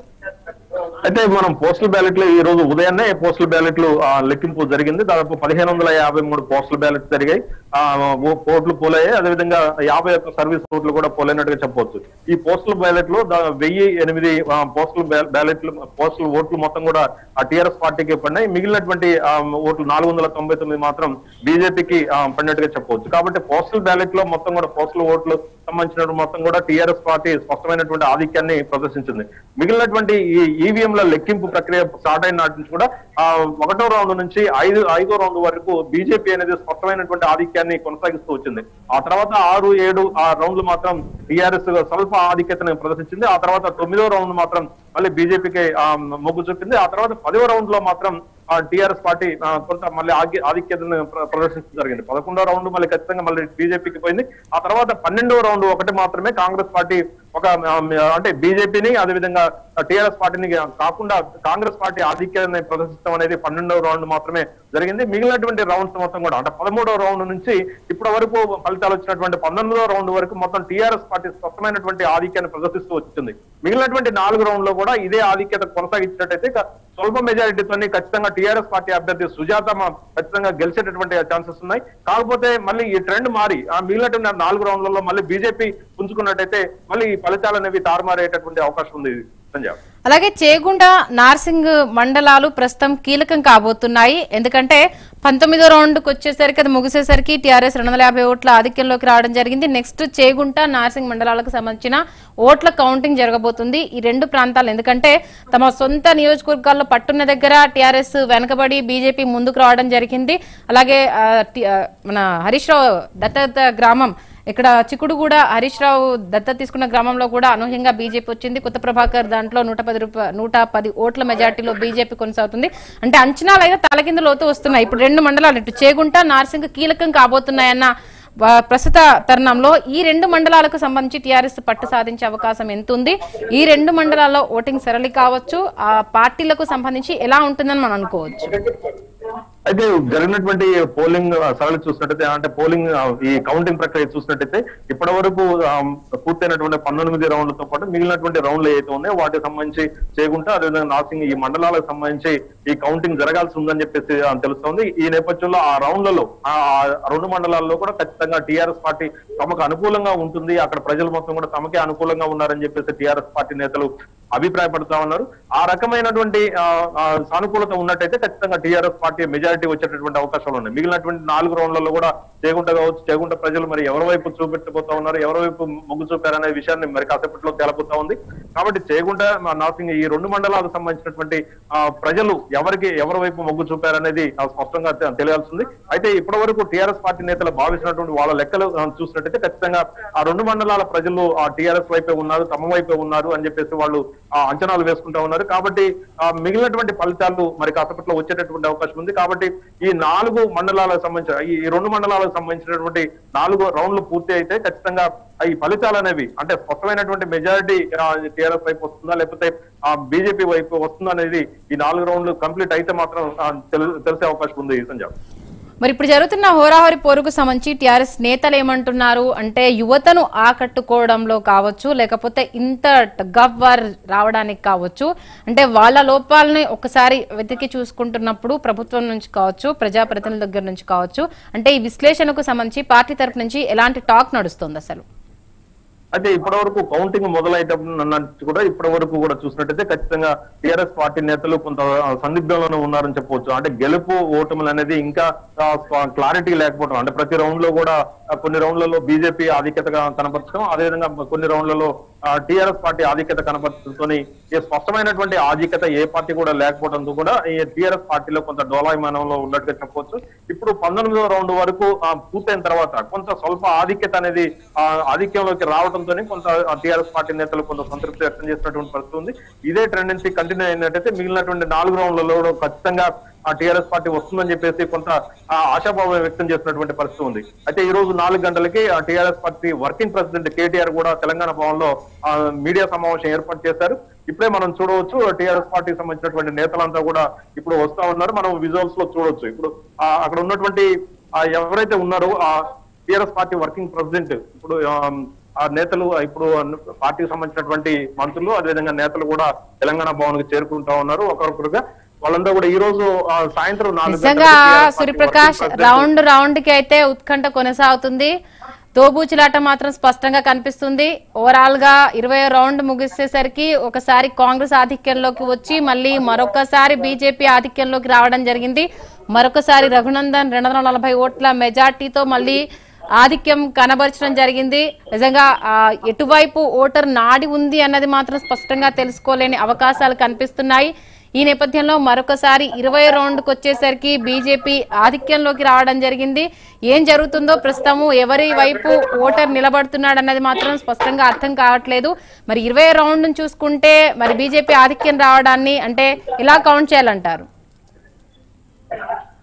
Speaker 1: అయితే మనం పోస్టల్ బ్యాలెట్లు ఈ రోజు ఉదయాన్నే పోస్టల్ బ్యాలెట్లు ఆ, లెక్కింపు జరిగింది దాదాపు పదిహేను వందల యాభై మూడు పోస్టల్ బ్యాలెట్స్ జరిగాయి ఆ, ఓ- ఓట్లు పోలయ్యాయి అదేవిధంగా యాభై ఒక్క సర్వీస్ ఓట్లు కూడా పోలైనట్టుగా చెప్పవచ్చు ఈ పోస్టల్ బ్యాలెట్ లో దా- వెయ్యి ఎనిమిది ఆ, పోస్టల్ బ్యా- బ్యాలెట్లు పోస్టల్ ఓట్లు మొత్తం కూడా ఆ టీఆర్ఎస్ పార్టీకి పడినాయి మిగిలినటువంటి ఆ, ఓట్లు నాలుగు వందల తొంభై తొమ్మిది మాత్రం బీజేపీకి పడినట్టుగా చెప్పవచ్చు కాబట్టి పోస్టల్ బ్యాలెట్ లో మొత్తం కూడా పోస్టల్ ఓట్లు సంబంధించిన మొత్తం కూడా టీఆర్ఎస్ పార్టీ స్పష్టమైనటువంటి ఆధిక్యాన్ని ప్రదర్శించింది మిగిలినటువంటి ఈ ఈవీఎంల లెక్కింపు ప్రక్రియ స్టార్ట్ అయిన నాటి నుంచి కూడా ఆ ఒకటో రౌండ్ నుంచి ఐదు ఐదో రౌండ్ వరకు బీజేపీ అనేది స్పష్టమైనటువంటి ఆధిక్యాన్ని కొనసాగిస్తూ వచ్చింది ఆ తర్వాత ఆరు ఏడు ఆ రౌండ్లు మాత్రం టీఆర్ఎస్ స్వల్ప ఆధిక్యతను ప్రదర్శించింది ఆ తర్వాత తొమ్మిదో రౌండ్ మాత్రం మళ్ళీ బీజేపీకి మొగ్గు చూపింది ఆ తర్వాత పదో రౌండ్ లో మాత్రం టిఆర్ఎస్ పార్టీ ఆ, కొంత మళ్ళీ ఆగి- ఆధిక్యతను ప్ర- ప్రదర్శించడం జరిగింది పదకొండో రౌండ్ మళ్ళీ ఖచ్చితంగా మళ్ళీ బీజేపీకి పోయింది ఆ తర్వాత పన్నెండో రౌండ్ ఒకటి మాత్రమే కాంగ్రెస్ పార్టీ ఒక ఆ, అంటే బీజేపీని అదేవిధంగా టీఆర్ఎస్ పార్టీని కాకుండా కాంగ్రెస్ పార్టీ ఆధిక్యాన్ని ప్రదర్శించడం అనేది పన్నెండవ రౌండ్ మాత్రమే జరిగింది మిగిలినటువంటి రౌండ్స్ మొత్తం కూడా అంటే పదమూడవ రౌండ్ నుంచి ఇప్పటి వరకు ఫలితాలు వచ్చినటువంటి పంతొమ్మిదవ రౌండ్ వరకు మొత్తం టీఆర్ఎస్ పార్టీ స్పష్టమైనటువంటి ఆధిక్యాన్ని ప్రదర్శిస్తూ వచ్చింది మిగిలినటువంటి నాలుగు రౌండ్ లో కూడా ఇదే ఆధిక్యత కొనసాగించినట్టయితే ఇక స్వల్ప మెజారిటీతోని ఖచ్చితంగా టీఆర్ఎస్ పార్టీ అభ్యర్థి సుజాత మ- ఖచ్చితంగా గెలిచేటటువంటి ఛాన్సెస్ ఉన్నాయి కాకపోతే మళ్ళీ ఈ ట్రెండ్ మారి ఆ మిగిలినటువంటి నాలుగు రౌండ్లలో మళ్ళీ బీజేపీ పుంజుకున్నట్టయితే మళ్ళీ ఈ ఫలితాలు అనేవి తారుమారేటటువంటి అవకాశం ఉంది సంజయ్
Speaker 2: అలాగే చేగుండ నార్సింగ్ మండలాలు ప్రస్తుతం కీలకం కాబోతున్నాయి ఎందుకంటే పంతొమ్మిదో రౌండ్కి వచ్చేసరికి అది ముగిసేసరికి టీఆర్ఎస్ రెండు వందల యాభై ఓట్ల ఆధిక్యంలోకి రావడం జరిగింది నెక్స్ట్ చేగుంట నార్సింగ్ మండలాలకు సంబంధించిన ఓట్ల కౌంటింగ్ జరగబోతుంది ఈ రెండు ప్రాంతాలు ఎందుకంటే తమ సొంత నియోజకవర్గాల్లో పట్టున్న దగ్గర టీఆర్ఎస్ వెనకబడి బీజేపీ ముందుకు రావడం జరిగింది అలాగే ఆ, టి- ఆ, మన హరీష్ రావు దత్తత గ్రామం ఇక్కడ చిక్కుడుగూడ హరీష్ రావు దత్తత తీసుకున్న గ్రామంలో కూడా అనూహ్యంగా బీజేపీ వచ్చింది కొత్త ప్రభాకర్ దాంట్లో నూట పది రూప నూట పది ఓట్ల మెజార్టీలో బీజేపీ కొనసాగుతుంది అంటే అంచనాలు అయితే తలకిందులవుతూ వస్తున్నాయి ఇప్పుడు రెండు మండలాలు ఇటు చేగుంట నార్సింగ్ కీలకం కాబోతున్నాయన్న వా- ప్రస్తుత తరుణంలో ఈ రెండు మండలాలకు సంబంధించి టీఆర్ఎస్ పట్టు సాధించే అవకాశం ఎంత ఉంది ఈ రెండు మండలాల్లో ఓటింగ్ సరళి కావచ్చు ఆ పార్టీలకు సంబంధించి ఎలా ఉంటుందని మనం అనుకోవచ్చు
Speaker 1: అయితే జరిగినటువంటి పోలింగ్ సరళి చూసినట్టయితే అంటే పోలింగ్ ఆ, ఈ కౌంటింగ్ ప్రక్రియ చూసినట్టయితే ఇప్పటి వరకు ఆ, పూర్తయినటువంటి పంతొమ్మిది రౌండ్లతో పాటు మిగిలినటువంటి రౌండ్లు ఏవైతే ఉన్నాయో వాటికి సంబంధించి చేయకుండా అదేవిధంగా నాసింగ్ ఈ మండలాలకు సంబంధించి ఈ కౌంటింగ్ జరగాల్సి ఉందని చెప్పేసి ఆ, తెలుస్తోంది ఈ నేపథ్యంలో ఆ రౌండ్లలో ఆ ఆ రెండు మండలాల్లో కూడా ఖచ్చితంగా టీఆర్ఎస్ పార్టీ తమకు అనుకూలంగా ఉంటుంది అక్కడ ప్రజలు మొత్తం కూడా తమకే అనుకూలంగా ఉన్నారని చెప్పేసి టీఆర్ఎస్ పార్టీ నేతలు అభిప్రాయపడతా ఉన్నారు ఆ రకమైనటువంటి ఆ, ఆ, సానుకూలత ఉన్నట్టయితే ఖచ్చితంగా టీఆర్ఎస్ పార్టీ మెజారిటీ వచ్చేటటువంటి అవకాశాలు ఉన్నాయి మిగిలినటువంటి నాలుగు రౌండ్లలో కూడా చేగుంట కావచ్చు చేగుంట ప్రజలు మరి ఎవరి వైపు చూపెట్టబోతా ఉన్నారు ఎవరి వైపు మొగ్గు చూపారనే విషయాన్ని మరి కాసేపట్లో తెలబోతా ఉంది కాబట్టి చేగుంట మా నార్సింగ్ ఈ రెండు మండలాలకు సంబంధించినటువంటి ఆ, ప్రజలు ఎవరికి ఎవరి వైపు మొగ్గు చూపారనేది ఆ, స్పష్టంగా తె- తెలియాల్సింది అయితే ఇప్పటి వరకు టీఆర్ఎస్ పార్టీ నేతలు భావించినటువంటి వాళ్ళ లెక్కలు ఆ, చూసినట్టయితే ఖచ్చితంగా ఆ రెండు మండలాల ప్రజలు ఆ టీఆర్ఎస్ వైపే ఉన్నారు తమ వైపే ఉన్నారు అని చెప్పేసి వాళ్ళు ఆ, అంచనాలు వేసుకుంటా ఉన్నారు కాబట్టి ఆ, మిగిలినటువంటి ఫలితాలు మరి కాసేపట్లో వచ్చేటటువంటి అవకాశం ఉంది కాబట్టి ఈ నాలుగు మండలాలకు సంబంధించిన ఈ ఈ రెండు మండలాలకు సంబంధించినటువంటి నాలుగు రౌండ్లు పూర్తి అయితే ఖచ్చితంగా ఈ ఫలితాలు అనేవి అంటే స్పష్టమైనటువంటి మెజారిటీ టీఆర్ఎస్ వైపు వస్తుందా లేకపోతే ఆ బీజేపీ వైపు వస్తుందా అనేది ఈ నాలుగు రౌండ్లు కంప్లీట్ అయితే మాత్రం ఆ, తెలు- తెలిసే అవకాశం ఉంది సంజయ్
Speaker 2: మరి ఇప్పుడు జరుగుతున్న హోరాహోరి పోరుకు సంబంధించి టిఆర్ఎస్ నేతలు ఏమంటున్నారు అంటే యువతను ఆకట్టుకోవడంలో కావచ్చు లేకపోతే ఇంత గవ్ వార్ రావడానికి కావచ్చు అంటే వాళ్ళ లోపాలని ఒకసారి వెతికి చూసుకుంటున్నప్పుడు ప్రభుత్వం నుంచి కావచ్చు ప్రజాప్రతినిధుల దగ్గర నుంచి కావచ్చు అంటే ఈ విశ్లేషణకు సంబంధించి పార్టీ తరపు నుంచి ఎలాంటి టాక్ నడుస్తుంది అసలు
Speaker 1: అయితే ఇప్పటి వరకు కౌంటింగ్ మొదలైనప్పుడు కూడా ఇప్పటి వరకు కూడా చూసినట్టయితే ఖచ్చితంగా టిఆర్ఎస్ పార్టీ నేతలు కొంత ఆ, సందిగ్ధంలోనే ఉన్నారని చెప్పొచ్చు అంటే గెలుపు ఓటములు అనేది ఇంకా క్లారిటీ లేకపోవడం అంటే ప్రతి రౌండ్ లో కూడా ఆ, కొన్ని రౌండ్లలో బీజేపీ ఆధిక్యతగా కనపరచడం అదేవిధంగా కొన్ని రౌండ్లలో టిఆర్ఎస్ పార్టీ ఆధిక్యత కనపరచడంతో ఈ స్పష్టమైనటువంటి ఆధిక్యత ఏ పార్టీ కూడా లేకపోవడంతో కూడా ఈ టిఆర్ఎస్ పార్టీలో కొంత డోలాయమానంలో ఉన్నట్టుగా చెప్పవచ్చు ఇప్పుడు పంతొమ్మిదవ రౌండ్ వరకు ఆ, పూర్తయిన తర్వాత కొంత స్వల్ప ఆధిక్యత అనేది ఆ, ఆధిక్యంలోకి రావడంతో కొంత టీఆర్ఎస్ పార్టీ నేతలు కొంత సంతృప్తి వ్యక్తం చేసినటువంటి పరిస్థితి ఉంది ఇదే ట్రెండెన్సీ కంటిన్యూ అయినట్టయితే మిగిలినటువంటి నాలుగు రౌండ్లలో కూడా ఖచ్చితంగా ఆ టీఆర్ఎస్ పార్టీ వస్తుందని చెప్పేసి కొంత ఆ, ఆశాభావం వ్యక్తం చేసినటువంటి పరిస్థితి ఉంది అయితే ఈ రోజు నాలుగు గంటలకి ఆ TRS party working president KTR కూడా తెలంగాణ భవన్ లో ఆ, మీడియా సమావేశం ఏర్పాటు చేశారు ఇప్పుడే మనం చూడవచ్చు టీఆర్ఎస్ పార్టీకి సంబంధించినటువంటి నేతలంతా కూడా ఇప్పుడు వస్తా ఉన్నారు మనం విజువల్స్ లో చూడవచ్చు ఇప్పుడు ఆ, అక్కడ ఉన్నటువంటి ఆ, ఎవరైతే ఉన్నారో ఆ టీఆర్ఎస్ పార్టీ వర్కింగ్ ప్రెసిడెంట్ ఇప్పుడు ఆ, ఆ నేతలు ఇప్పుడు పార్టీకి సంబంధించినటువంటి మంత్రులు అదేవిధంగా నేతలు కూడా తెలంగాణ భవన్ కు చేరుకుంటా ఉన్నారు ఒకరొకరుగా వాళ్ళంతా కూడా ఈ రోజు ఆ, సాయంత్రం నాలుగు
Speaker 2: నిజంగా
Speaker 1: గంటలకు TRS party
Speaker 2: Suryaprakash
Speaker 1: working president
Speaker 2: round round కి అయితే ఉత్కంఠ కొనసాగుతుంది తోబూచులాట మాత్రం స్పష్టంగా కనిపిస్తుంది ఓవరాల్ గా ఇరవై రౌండ్ ముగిసేసరికి ఒకసారి కాంగ్రెస్ ఆధిక్యంలోకి వచ్చి మళ్ళీ మరొకసారి బీజేపీ ఆధిక్యంలోకి రావడం జరిగింది మరొకసారి రఘునందన్ రెండు వందల నలభై ఓట్ల మెజార్టీతో మళ్ళీ ఆధిక్యం కనబరచడం జరిగింది నిజంగా ఆ, ఎటువైపు ఓటర్ నాడి ఉంది అన్నది మాత్రం స్పష్టంగా తెలుసుకోలేని అవకాశాలు కనిపిస్తున్నాయి ఈ నేపథ్యంలో మరొకసారి ఇరవై రౌండ్కి వచ్చేసరికి బీజేపీ ఆధిక్యంలోకి రావడం జరిగింది ఏం జరుగుతుందో ప్రస్తుతము ఎవరి వైపు ఓటర్ నిలబడుతున్నాడు అన్నది మాత్రం స్పష్టంగా అర్థం కావట్లేదు మరి ఇరవై రౌండ్ చూసుకుంటే మరి బీజేపీ ఆధిక్యం రావడాన్ని అంటే ఎలా కౌంట్ చేయాలంటారు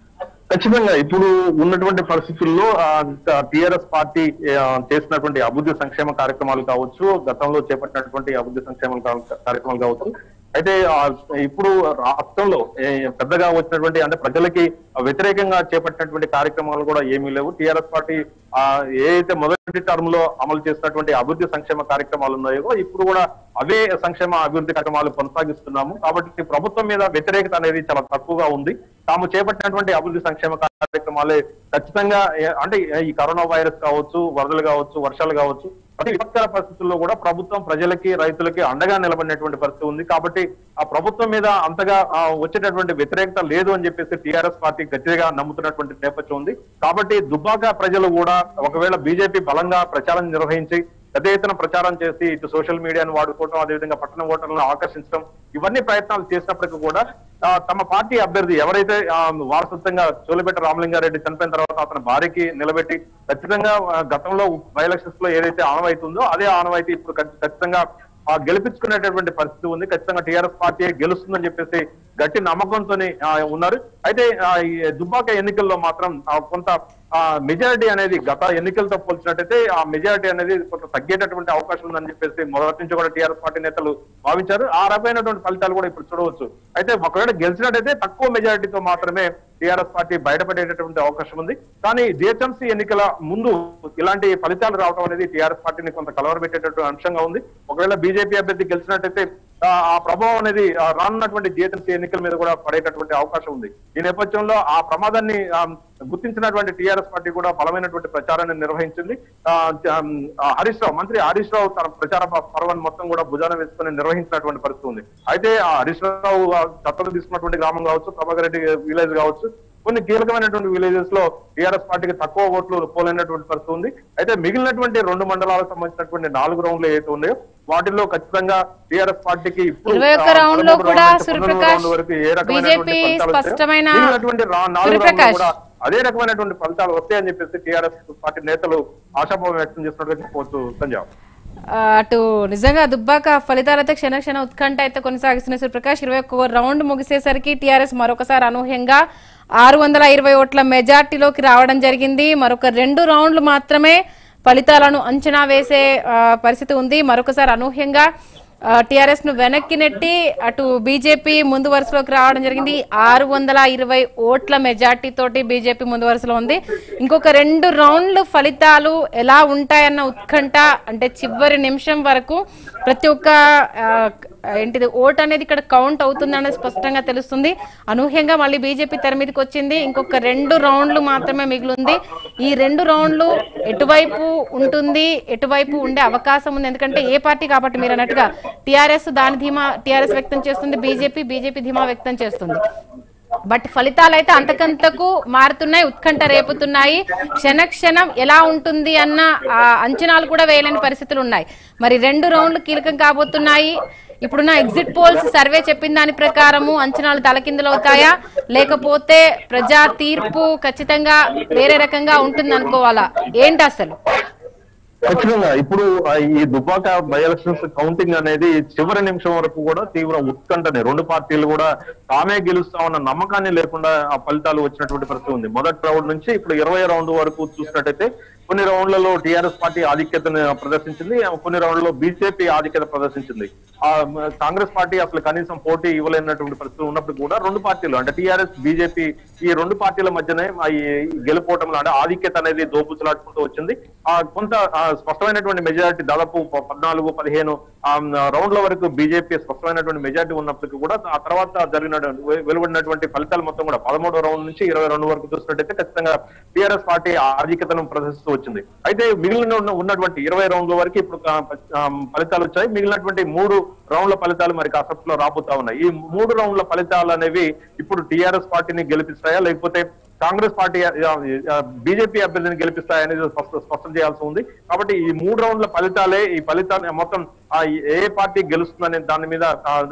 Speaker 1: ఖచ్చితంగా ఇప్పుడు ఉన్నటువంటి పరిస్థితుల్లో టిఆర్ఎస్ పార్టీ ఆ, చేసినటువంటి అభివృద్ధి సంక్షేమ కార్యక్రమాలు కావచ్చు గతంలో చేపట్టినటువంటి అభివృద్ధి సంక్షేమ కా- కార్యక్రమాలు కావచ్చు అయితే ఆ, ఇప్పుడు రాష్ట్రంలో ఏ, పెద్దగా వచ్చినటువంటి అంటే ప్రజలకి వ్యతిరేకంగా చేపట్టినటువంటి కార్యక్రమాలు కూడా ఏమీ లేవు టిఆర్ఎస్ పార్టీ ఆ, ఏ అయితే మొదటి టర్మ్ లో అమలు చేసినటువంటి అభివృద్ధి సంక్షేమ కార్యక్రమాలు ఉన్నాయో ఇప్పుడు కూడా అవే సంక్షేమ అభివృద్ధి కార్యక్రమాలు కొనసాగిస్తున్నాము కాబట్టి ప్రభుత్వం మీద వ్యతిరేకత అనేది చాలా తక్కువగా ఉంది తాము చేపట్టినటువంటి అభివృద్ధి సంక్షేమ కార్యక్రమాలే ఖచ్చితంగా ఏ- అంటే ఈ కరోనా వైరస్ కావచ్చు వరదలు కావచ్చు వర్షాలు కావచ్చు ప్రతి విపత్కర పరిస్థితుల్లో కూడా ప్రభుత్వం ప్రజలకి రైతులకి అండగా నిలబడినటువంటి పరిస్థితి ఉంది కాబట్టి ఆ ప్రభుత్వం మీద అంతగా ఆ, వచ్చేటటువంటి వ్యతిరేకత లేదు అని చెప్పేసి టిఆర్ఎస్ పార్టీ గట్టిగా నమ్ముతున్నటువంటి నేపథ్యం ఉంది కాబట్టి దుబ్బాక ప్రజలు కూడా ఒకవేళ బీజేపీ బలంగా ప్రచారం నిర్వహించి పెద్ద ఎత్తున ప్రచారం చేసి ఇటు సోషల్ మీడియాను వాడుకోవడం అదేవిధంగా పట్టణ ఓటర్లను ఆకర్షించడం ఇవన్నీ ప్రయత్నాలు చేసినప్పటికీ కూడా ఆ, తమ పార్టీ అభ్యర్థి ఎవరైతే ఆ, వారసత్వంగా చోలిపేట రామలింగారెడ్డి చనిపోయిన తర్వాత అతని భార్యకి నిలబెట్టి ఖచ్చితంగా ఆ, గతంలో బై ఎలక్షన్స్ లో ఏదైతే ఆనవాయితీ ఉందో అదే ఆనవాయితీ ఇప్పుడు ఖచ్చి- ఖచ్చితంగా ఆ గెలిపించుకునేటటువంటి పరిస్థితి ఉంది ఖచ్చితంగా టీఆర్ఎస్ పార్టీ గెలుస్తుందని చెప్పేసి గట్టి నమ్మకంతో ఉన్నారు అయితే ఆ, ఈ దుబ్బాక ఎన్నికల్లో మాత్రం ఆ, కొంత మెజారిటీ అనేది గత ఎన్నికలతో పోల్చినట్టయితే ఆ మెజారిటీ అనేది కొంత తగ్గేటటువంటి అవకాశం ఉందని చెప్పేసి మొదటి నుంచి కూడా టీఆర్ఎస్ పార్టీ నేతలు భావించారు ఆ రకమైనటువంటి ఫలితాలు కూడా ఇప్పుడు చూడవచ్చు అయితే ఒకవేళ గెలిచినట్టయితే తక్కువ మెజారిటీతో మాత్రమే టీఆర్ఎస్ పార్టీ బయటపడేటటువంటి అవకాశం ఉంది కానీ జిహెచ్ఎంసీ ఎన్నికల ముందు ఇలాంటి ఫలితాలు రావడం అనేది టీఆర్ఎస్ పార్టీని కొంత కలవరపెట్టేటటువంటి అంశంగా ఉంది ఒకవేళ బీజేపీ అభ్యర్థి గెలిచినట్టయితే ఆ, ఆ ప్రభావం అనేది ఆ, రానున్నటువంటి జిహెచ్ఎంసీ ఎన్నికల మీద కూడా పడేటటువంటి అవకాశం ఉంది ఈ నేపథ్యంలో ఆ ప్రమాదాన్ని ఆ, గుర్తించినటువంటి టీఆర్ఎస్ పార్టీ కూడా బలమైనటువంటి ప్రచారాన్ని నిర్వహించింది ఆ, ఆ, హరీష్ రావు మంత్రి హరీష్ రావు తన ప్రచార ప- పర్వాన్ని మొత్తం కూడా భుజాన వేసుకుని నిర్వహించినటువంటి పరిస్థితి ఉంది అయితే ఆ హరీష్ రావు ఆ, దత్తత తీసుకున్నటువంటి గ్రామం కావచ్చు ప్రభాకర్ రెడ్డి విలేజ్ కావచ్చు కొన్ని కీలకమైనటువంటి విలేజెస్ లో టీఆర్ఎస్ పార్టీకి తక్కువ ఓట్లు పోలైనటువంటి పరిస్థితి ఉంది అయితే మిగిలినటువంటి రెండు మండలాలకు సంబంధించినటువంటి నాలుగు రౌండ్లు ఏవైతే ఉన్నాయో వాటిల్లో ఖచ్చితంగా టీఆర్ఎస్ పార్టీకి ఇప్పుడు
Speaker 2: ఇరవై ఒక్క
Speaker 1: ఆ,
Speaker 2: రౌండ్ లో
Speaker 1: పదమూడు
Speaker 2: కూడా
Speaker 1: రౌండ్ల నుంచి
Speaker 2: సూర్యప్రకాష్
Speaker 1: పద్నాలుగు రౌండ్ల వరకు ఏ రకమైనటువంటి
Speaker 2: బీజేపీ
Speaker 1: ఫలితాలు వచ్చాయో,
Speaker 2: స్పష్టమైన
Speaker 1: మిగిలినటువంటి రా- నాలుగు రౌండ్లు
Speaker 2: సూర్యప్రకాష్
Speaker 1: కూడా అదే రకమైనటువంటి ఫలితాలు వస్తాయని చెప్పేసి టీఆర్ఎస్ పార్టీ నేతలు ఆశాభావం వ్యక్తం చేస్తున్నట్టుగా చెప్పవచ్చు సంజయ్
Speaker 2: ఆ, అటు నిజంగా దుబ్బాక ఫలితాలైతే క్షణ క్షణ ఉత్కంఠ అయితే కొనసాగిస్తున్న సూర్యప్రకాష్ ఇరవై ఒక్క రౌండ్ ముగిసేసరికి టీఆర్ఎస్ మరొకసారి అనూహ్యంగా ఆరు వందల ఇరవై ఓట్ల మెజార్టీలోకి రావడం జరిగింది మరొక రెండు రౌండ్లు మాత్రమే ఫలితాలను అంచనా వేసే ఆ, పరిస్థితి ఉంది మరొకసారి అనూహ్యంగా టిఆర్ఎస్ ను వెనక్కి నెట్టి అటు బీజేపీ ముందు వరుసలోకి రావడం జరిగింది ఆరు వందల ఇరవై ఓట్ల మెజార్టీ తోటి బీజేపీ ముందు వరుసలో ఉంది ఇంకొక రెండు రౌండ్లు ఫలితాలు ఎలా ఉంటాయన్న ఉత్కంఠ అంటే చివరి నిమిషం వరకు ప్రతి ఒక్క ఆ, ఏంటిది ఓట్ అనేది ఇక్కడ కౌంట్ అవుతుందనేది స్పష్టంగా తెలుస్తుంది అనూహ్యంగా మళ్ళీ బీజేపీ తెర మీదకి వచ్చింది ఇంకొక రెండు రౌండ్లు మాత్రమే మిగిలింది ఈ రెండు రౌండ్లు ఎటువైపు ఉంటుంది ఎటువైపు ఉండే అవకాశం ఉంది ఎందుకంటే ఏ పార్టీ కాబట్టి మీరు అన్నట్టుగా టిఆర్ఎస్ దాని ధీమా టిఆర్ఎస్ వ్యక్తం చేస్తుంది బీజేపీ బీజేపీ ధీమా వ్యక్తం చేస్తుంది బట్ ఫలితాలు అయితే అంతకంతకు మారుతున్నాయి ఉత్కంఠ రేపుతున్నాయి క్షణ క్షణం ఎలా ఉంటుంది అన్న ఆ, అంచనాలు కూడా వేయలేని పరిస్థితులు ఉన్నాయి మరి రెండు రౌండ్లు కీలకం కాబోతున్నాయి ఇప్పుడున్న ఎగ్జిట్ పోల్స్ సర్వే చెప్పిన దాని ప్రకారము అంచనాలు తలకిందులవుతాయా లేకపోతే ప్రజా తీర్పు ఖచ్చితంగా వేరే రకంగా ఉంటుంది అనుకోవాలా ఏంటి అసలు
Speaker 1: ఖచ్చితంగా ఇప్పుడు ఆ ఈ దుబ్బాక బై ఎలక్షన్స్ కౌంటింగ్ అనేది చివరి నిమిషం వరకు కూడా తీవ్ర ఉత్కంఠని రెండు పార్టీలు కూడా తామే గెలుస్తామన్న నమ్మకాన్ని లేకుండా ఆ ఫలితాలు వచ్చినటువంటి పరిస్థితి ఉంది మొదటి రౌండ్ నుంచి ఇప్పుడు ఇరవై రౌండ్ వరకు చూసినట్టయితే కొన్ని రౌండ్లలో టీఆర్ఎస్ పార్టీ ఆధిక్యతను ప్రదర్శించింది కొన్ని రౌండ్లలో బీజేపీ ఆధిక్యత ప్రదర్శించింది ఆ మ- కాంగ్రెస్ పార్టీ అసలు కనీసం పోటీ ఇవ్వలేనటువంటి పరిస్థితి ఉన్నప్పుడు కూడా రెండు పార్టీలు అంటే టీఆర్ఎస్ బీజేపీ ఈ రెండు పార్టీల మధ్యనే ఆ ఈ గెలుపోవటంలో అంటే ఆధిక్యత అనేది దోపుచులాడుకుంటూ వచ్చింది ఆ కొంత ఆ, స్పష్టమైనటువంటి మెజారిటీ దాదాపు ప- పద్నాలుగు పదిహేను ఆ, రౌండ్ల వరకు బీజేపీ స్పష్టమైనటువంటి మెజారిటీ ఉన్నప్పటికీ కూడా ఆ తర్వాత జరిగిన వె- వెలువడినటువంటి ఫలితాలు మొత్తం కూడా పదమూడో రౌండ్ నుంచి ఇరవై రెండు వరకు చూసినట్టయితే ఖచ్చితంగా టీఆర్ఎస్ పార్టీ ఆధిక్యతను ప్రదర్శిస్తూ వచ్చింది అయితే మిగిలిన ఉన్న- ఉన్నటువంటి ఇరవై రౌండ్ల వరకు ఇప్పుడు ఆ, ఆ, ఫలితాలు వచ్చాయి మిగిలినటువంటి మూడు రౌండ్ల ఫలితాలు మరి కాసేపట్లో రాబోతా ఉన్నాయి ఈ మూడు రౌండ్ల ఫలితాలు అనేవి ఇప్పుడు టీఆర్ఎస్ పార్టీని గెలిపిస్తాయా లేకపోతే కాంగ్రెస్ పార్టీ బీజేపీ అభ్యర్థిని గెలిపిస్తాయా అనేది స్పష్ట- స్పష్టం చేయాల్సి ఉంది కాబట్టి ఈ మూడు రౌండ్ల ఫలితాలే ఈ ఫలితాన్ని మొత్తం ఆ, ఏ పార్టీ గెలుస్తుందనే దాని మీద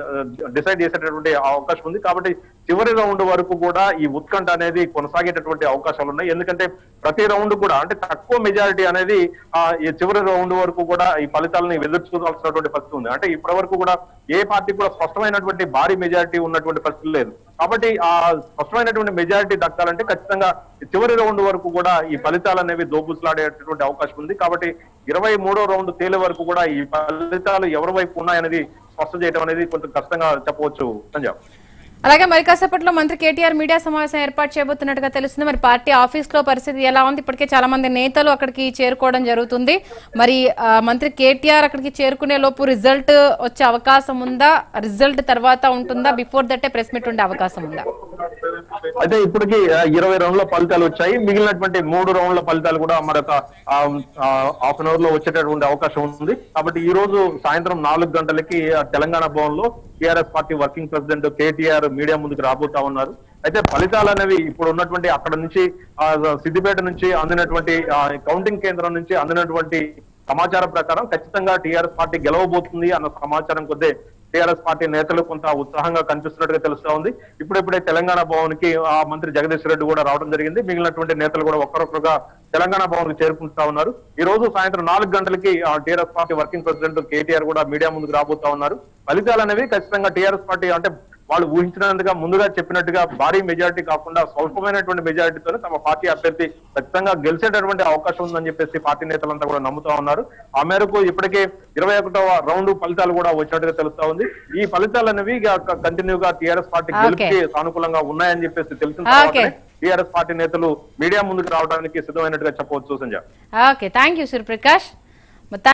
Speaker 1: డిసైడ్ చేసేటటువంటి అవకాశం ఉంది కాబట్టి చివరి రౌండ్ వరకు కూడా ఈ ఉత్కంఠ అనేది కొనసాగేటటువంటి అవకాశాలు ఉన్నాయి ఎందుకంటే ప్రతి రౌండ్ కూడా అంటే తక్కువ మెజారిటీ అనేది ఆ ఈ చివరి రౌండ్ వరకు కూడా ఈ ఫలితాలని ఎదురు చూడాల్సినటువంటి పరిస్థితి ఉంది అంటే ఇప్పటి వరకు కూడా ఏ పార్టీ కూడా స్పష్టమైనటువంటి భారీ మెజారిటీ ఉన్నటువంటి పరిస్థితి లేదు కాబట్టి ఆ స్పష్టమైనటువంటి మెజారిటీ దక్కాలంటే ఖచ్చితంగా చివరి రౌండ్ వరకు కూడా ఈ ఫలితాలు అనేవి దోబుసులాడేటటువంటి అవకాశం ఉంది కాబట్టి ఇరవై మూడో రౌండ్ తేలే వరకు కూడా ఈ ఫలితాలు ఎవరి వైపు ఉన్నాయనేది స్పష్టం చేయడం అనేది కొంచెం కష్టంగా చెప్పవచ్చు సంజయ్
Speaker 2: అలాగే మరి కాసేపట్లో మంత్రి కేటీఆర్ మీడియా సమావేశం ఏర్పాటు చేయబోతున్నట్టుగా తెలుస్తుంది మరి పార్టీ ఆఫీస్ లో పరిస్థితి ఎలా ఉంది ఇప్పటికే చాలా మంది నేతలు అక్కడికి చేరుకోవడం జరుగుతుంది మరి ఆ, మంత్రి కేటీఆర్ అక్కడికి చేరుకునే లోపు రిజల్ట్ వచ్చే అవకాశం ఉందా రిజల్ట్ తర్వాత ఉంటుందా బిఫోర్ దట్టే ప్రెస్ మీట్ ఉండే అవకాశం ఉందా
Speaker 1: అయితే ఇప్పటికి ఆ, ఇరవై రౌండ్ల ఫలితాలు వచ్చాయి మిగిలినటువంటి మూడు రౌండ్ల ఫలితాలు కూడా మరొక హాఫ్ అన్ అవర్ లో వచ్చేటటువంటి అవకాశం ఉంది కాబట్టి ఈ రోజు సాయంత్రం నాలుగు గంటలకి ఆ, తెలంగాణ భవన్ లో TRS party working president KTR media ముందుకు రాబోతా ఉన్నారు అయితే ఫలితాలు అనేవి ఇప్పుడు ఉన్నటువంటి అక్కడ నుంచి ఆ, సిద్దిపేట నుంచి అందినటువంటి ఆ, కౌంటింగ్ కేంద్రం నుంచి అందినటువంటి సమాచారం ప్రకారం ఖచ్చితంగా టీఆర్ఎస్ పార్టీ గెలవబోతుంది అన్న సమాచారం కొద్దే టీఆర్ఎస్ పార్టీ నేతలు కొంత ఉత్సాహంగా కనిపిస్తున్నట్టుగా తెలుస్తా ఉంది ఇప్పుడిప్పుడే తెలంగాణ భవన్ కి ఆ మంత్రి జగదీష్ రెడ్డి కూడా రావడం జరిగింది మిగిలినటువంటి నేతలు కూడా ఒక్కరొక్కరుగా తెలంగాణ భవన్ కి చేరుకుంటా ఉన్నారు ఈ రోజు సాయంత్రం నాలుగు గంటలకి TRS party working president KTR కూడా మీడియా ముందుకు రాబోతా ఉన్నారు ఫలితాలు అనేవి ఖచ్చితంగా టీఆర్ఎస్ పార్టీ అంటే వాళ్ళు ఊహించినందుగా ముందుగా చెప్పినట్టుగా భారీ మెజారిటీ కాకుండా స్వల్పమైనటువంటి మెజారిటీతో తమ పార్టీ అభ్యర్థి ఖచ్చితంగా గెలిచేటటువంటి అవకాశం ఉందని చెప్పేసి పార్టీ నేతలంతా కూడా నమ్ముతా ఉన్నారు ఆ మేరకు ఇప్పటికే ఇరవై ఒకటవ రౌండ్ ఫలితాలు కూడా వచ్చినట్టుగా తెలుస్తా ఉంది ఈ ఫలితాలు అనేవి కంటిన్యూగా టీఆర్ఎస్ పార్టీ
Speaker 2: Okay.
Speaker 1: గెలిపి సానుకూలంగా ఉన్నాయని చెప్పేసి తెలిసిన
Speaker 2: Okay.
Speaker 1: టీఆర్ఎస్ పార్టీ నేతలు మీడియా ముందుకు రావడానికి సిద్ధమైనట్టుగా చెప్పవచ్చు Sanjay
Speaker 2: okay thank you Suryaprakash